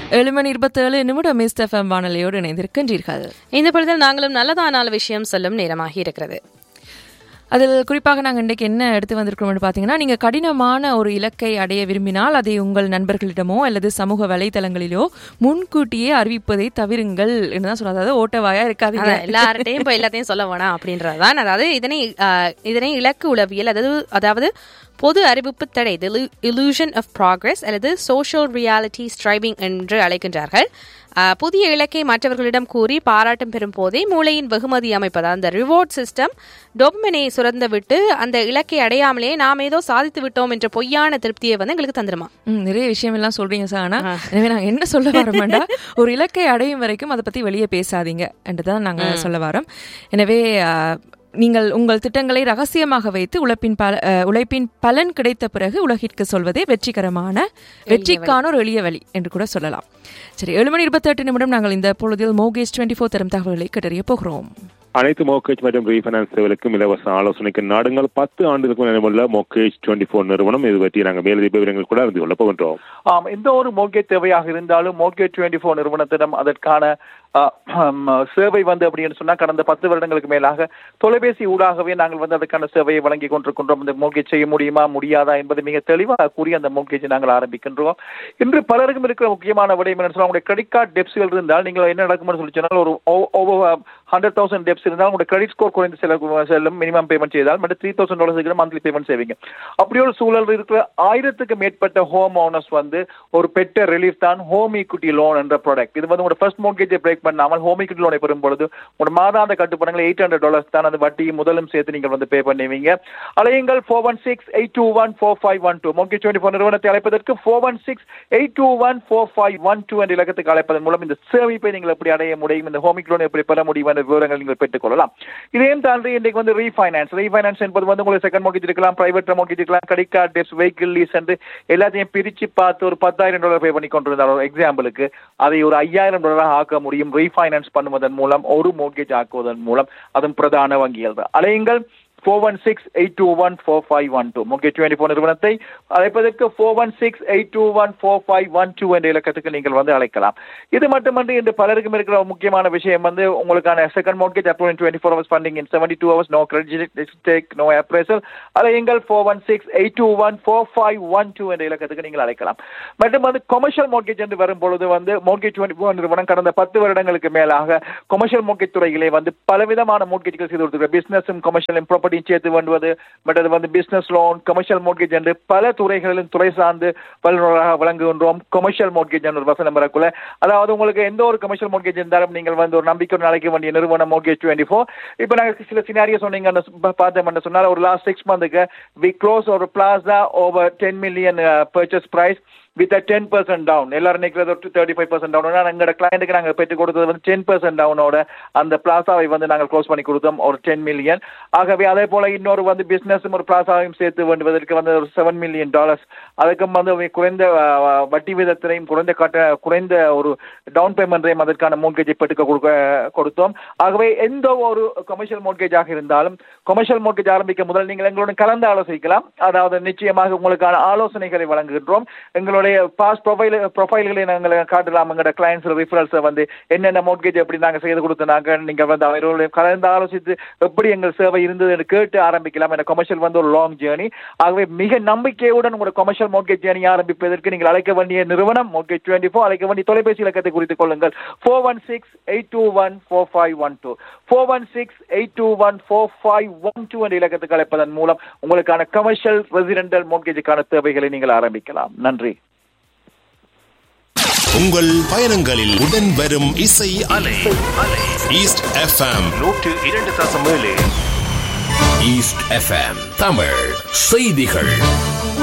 ஏழு மணி இருபத்தேழு நிமிடம் மிஸ்ட் எஃப்எம் வானொலியோடு இணைந்திருக்கின்றீர்கள் இந்த பொழுதில் நாங்களும் நல்லதான விஷயம் சொல்லும் நேரமாகி இருக்கிறது அதில் குறிப்பாக நாங்கள் இன்றைக்கு என்ன எடுத்து வந்திருக்கிறோம்னு பார்த்தீங்கன்னா நீங்கள் கடினமான ஒரு இலக்கை அடைய விரும்பினால் அதை உங்கள் நண்பர்களிடமோ அல்லது சமூக வலைதளங்களிலோ முன்கூட்டியே அறிவிப்பதை தவிருங்கள் என்று தான் சொல்றாங்க அதாவது ஓட்டவாயா இருக்காதீங்க அதான் எல்லார்ட்டையும் இப்போ எல்லாத்தையும் சொல்ல வேணாம் அப்படின்றதுதான் அதாவது இதனை ஆஹ், இதனை இலக்கு உளவியல் அதாவது அதாவது பொது அறிவிப்பு தடை illusion ஆஃப் ப்ராக்ரஸ் அல்லது சோஷியல் ரியாலிட்டி ஸ்ட்ரைவிங் என்று அழைக்கின்றார்கள் ஆஹ், புதிய இலக்கை மற்றவர்களிடம் கூறி பாராட்டம் பெறும் போதே மூளையின் வெகுமதி அமைப்பது அந்த ரிவார்ட் சிஸ்டம் டோபமினை சுரந்து விட்டு அந்த இலக்கை அடையாமலே நாம் ஏதோ சாதித்து விட்டோம் என்ற பொய்யான திருப்தியை வந்து எங்களுக்கு தந்துருமா ம், நிறைய விஷயம் எல்லாம் சொல்றீங்க சார் ஆனா எனவே நாங்க என்ன சொல்ல வரோம்டா ஒரு இலக்கை அடையும் வரைக்கும் அதை பத்தி வெளியே பேசாதீங்க என்றுதான் நாங்க சொல்ல வரோம் எனவே ஆ, நீங்கள் உங்கள் திட்டங்களை ரகசியமாக வைத்து உழைப்பின் பல அ, உழைப்பின் பலன் கிடைத்த பிறகு உலகிற்கு சொல்வதே வெற்றிகரமான வெற்றிக்கான ஒரு எளிய வழி என்று கூட சொல்லலாம் சரி ஏழு மணி இருபத்தெட்டு நிமிடம் நாங்கள் இந்த பொழுதில் மோகேஷ் டுவெண்ட்டி ஃபோர் தரும் தகவல்களை கட்டறிய போகிறோம் அனைத்து மோக்கேஜ் மற்றும் ரீஃபைனான்ஸ் சேவைகளுக்கும் இலவச ஆலோசனைக்கு நாடுங்கள் பத்து ஆண்டுகளுக்கு நிலவுள்ள மோக்கேஜ் டுவெண்ட்டி ஃபோர் நிறுவனம் இது பற்றி நாங்கள் மேலதிக விவரங்கள் கூட அறிந்து கொள்ள போகின்றோம் ஆம் எந்த ஒரு மோர்கேஜ் தேவையாக இருந்தாலும் மோர்கேஜ் டுவெண்ட்டி ஃபோர் நிறுவனத்திடம் அதற்கான ஆ, ஹம், சேவை வந்து அப்படின்னு சொன்னா கடந்த பத்து வருடங்களுக்கு மேலாக தொலைபேசி ஊடாகவே நாங்கள் வந்து அதற்கான சேவையை வழங்கி கொண்டிருக்கின்றோம் இந்த மோர்கேஜ் செய்ய முடியுமா முடியாதா என்பது மிக தெளிவாக கூறி அந்த மோர்கேஜை நாங்கள் ஆரம்பிக்கின்றோம் இன்று பலருக்கும் இருக்கிற முக்கியமான விடயம் என்ன சொன்னா உங்களுடைய கிரெடிட் கார்டு டெப்ஸ்கள் இருந்தால் நீங்கள் என்ன நடக்கும்னு சொல்லி சொன்னால் ஒரு ஓவர் ஹண்ட்ரட் தௌசண்ட் டெப்ஸ் இருந்தால் உங்களுடைய கிரெடிட் ஸ்கோர் குறைந்து செல்ல செல்லும் மினிமம் பேமெண்ட் செய்தால் மட்டும் three thousand dollars monthly payment செய்வீங்க அப்படி ஒரு சூழல் இருக்கிற ஆயிரத்துக்கு மேற்பட்ட ஹோம் ஓனர்ஸ் வந்து ஒரு பெட்ட ரிலீஃப் தான் ஹோம் ஈக்விட்டி லோன் என்ற ப்ராடக்ட் இது வந்து உங்களோட ஃபர்ஸ்ட் மோர்கேஜை பிரேக் பண்ணாமல் ஹோம் ஈக்விட்டி லோனை பெறும் பொழுது உங்களோட மாதாந்த கட்டுப்பணங்கள் எயிட் ஹண்ட்ரட் டாலர்ஸ் தான் அது வட்டியும் முதலும் சேர்த்து நீங்கள் வந்து பே பண்ணுவீங்க அலையுங்கள் four one six eight two one four five one two mortgage twenty four நிறுவனத்தை அழைப்பதற்கு four one six eight two one four five one two என்ற இலக்கத்துக்கு அழைப்பதன் மூலம் இந்த சேமிப்பை நீங்கள் எப்படி அடைய முடியும் இந்த ஹோம் லோன் எப்படி பெற முடியும் என்ற விவரங்கள் நீங்கள் பெற்றுக்கொள்ளலாம் இதையும் தாண்டி இன்றைக்கு வந்து ரீஃபைனான்ஸ் ரீஃபைனான்ஸ் என்பது வந்து உங்களுக்கு செகண்ட் மோர்கேஜ் இருக்கலாம் பிரைவேட் மோர்கேஜ் இருக்கலாம் credit card debts vehicle lease என்று எல்லாத்தையும் பிரிச்சு பார்த்து ஒரு பத்தாயிரம் டாலர் பே பண்ணி கொண்டிருந்தார் ஒரு எக்ஸாம்பிளுக்கு அதை ஒரு ஐயாயிரம் டாலராக ஆக்க முடியும் ரீஃபைனான்ஸ் பண்ணுவதன் மூலம் ஒரு மோர்கேஜ் ஆக்குவதன் மூலம் அதுவும் பிரதான வங்கிகள் தான் அலையுங்கள் four one six eight two one four five one two முக்கிய டுவெண்ட்டி ஃபோர் நிறுவனத்தை அழைப்பதற்கு four one six eight two one four five one two என்ற இலக்கத்துக்கு நீங்கள் வந்து அழைக்கலாம் இது மட்டுமன்றி இன்று பலருக்கும் இருக்கிற ஒரு முக்கியமான விஷயம் வந்து உங்களுக்கான second mortgage approve twenty four hours funding in seventy two hours no credit check no appraisal அலையுங்கள் four one six eight two one four five one two என்ற இலக்கத்துக்கு நீங்கள் அழைக்கலாம் மற்றும் வந்து கொமர்ஷியல் மோர்கேஜ் என்று வரும்பொழுது வந்து மோர்கேஜ் டுவெண்ட்டி ஃபோர் நிறுவனம் கடந்த பத்து வருடங்களுக்கு மேலாக கொமர்ஷியல் மோர்கேஜ் துறையிலே வந்து பலவிதமான மோர்கேஜ்கள் செய்து கொடுத்துருக்க பிசினஸும் கொமர்ஷியலும் ப்ராப்பர்ட்டியும் சேர்த்து வேண்டுவது மற்றது வந்து பிசினஸ் லோன் கமர்ஷியல் மோர்கேஜ் என்று பல துறைகளிலும் துறை சார்ந்து வல்லுநராக வழங்குகின்றோம் கொமர்ஷியல் மோர்கேஜ் என்ற ஒரு வசனம் வரக்குள்ள அதாவது உங்களுக்கு எந்த ஒரு கமர்ஷியல் மோர்கேஜ் இருந்தாலும் நீங்கள் வந்து ஒரு நம்பிக்கையோடு அழைக்க வேண்டிய நிறுவனம் மோர்கேஜ் டுவெண்ட்டி ஃபோர் இப்போ நாங்கள் சில சினாரியோ சொன்னீங்க பார்த்தோம் சொன்னால் ஒரு லாஸ்ட் சிக்ஸ் மந்த்துக்கு வி க்ளோஸ் ஒரு plaza over ten million purchase price with ten percent down எல்லாரும் நிற்கிறது ஒரு தேர்ட்டி ஃபைவ் பர்சன்ட் டவுன் எங்களோட கிளைண்ட்டுக்கு நாங்கள் பெற்றுக் கொடுத்தது வந்து டென் பர்சன்ட் டவுனோட அந்த பிளாசாவை வந்து நாங்கள் க்ளோஸ் பண்ணி கொடுத்தோம் ஒரு டென் மில்லியன் ஆகவே அதே போல இன்னொரு வந்து பிசினஸும் ஒரு பிளாசாவையும் சேர்த்து வேண்டுவதற்கு வந்து ஒரு செவன் மில்லியன் டாலர்ஸ் அதுக்கும் வந்து குறைந்த அஹ், வட்டி விதத்திலையும் குறைந்த கட்ட குறைந்த ஒரு டவுன் பேமெண்ட்டையும் அதற்கான மோர்கேஜை பெற்றுக்க கொடுக்க கொடுத்தோம் ஆகவே எந்த ஒரு கமர்ஷியல் மோர்கேஜாக இருந்தாலும் கமர்ஷியல் மோர்கேஜ் ஆரம்பிக்க முதல் நீங்கள் எங்களுடன் கலந்து ஆலோசிக்கலாம் அதாவது நிச்சயமாக உங்களுக்கான ஆலோசனைகளை வழங்குகின்றோம் எங்களுடைய பாஸ்ட் ப்ரொஃபைல் ப்ரொஃபைல்களை நாங்கள் காட்டலாம் எங்களோட கிளைண்ட்ஸ் ரிஃபரல்ஸை வந்து என்னென்ன மோர்கேஜ் எப்படி நாங்கள் செய்து கொடுத்தனாங்க நீங்கள் வந்து அவர்களுடைய கலந்து ஆலோசித்து எப்படி எங்கள் சேவை இருந்தது என்று கேட்டு ஆரம்பிக்கலாம் என கமர்ஷியல் வந்து ஒரு லாங் ஜேர்னி ஆகவே மிக நம்பிக்கையுடன் உங்களோட கமர்ஷியல் மோர்கேஜ் ஜேர்னி ஆரம்பிப்பதற்கு நீங்கள் அழைக்க வேண்டிய நிறுவனம் மோர்கேஜ் டுவெண்ட்டி ஃபோர் அழைக்க வேண்டிய தொலைபேசி இலக்கத்தை குறித்துக் கொள்ளுங்கள் four one six eight two one four five one two four one six eight two one four five one two என்ற இலக்கத்துக்கு அழைப்பதன் மூலம் உங்களுக்கான கமர்ஷியல் ரெசிடென்டல் மோர்கேஜுக்கான தேவைகளை நீங்கள் ஆரம்பிக்கலாம் நன்றி உங்கள் பயணங்களில் உடன் வரும் இசை அலை ஈஸ்ட் எஃப்எம் நூற்று இரண்டு தசம் ஏழு ஈஸ்ட் எஃப்எம் தமிழ் செய்திகள்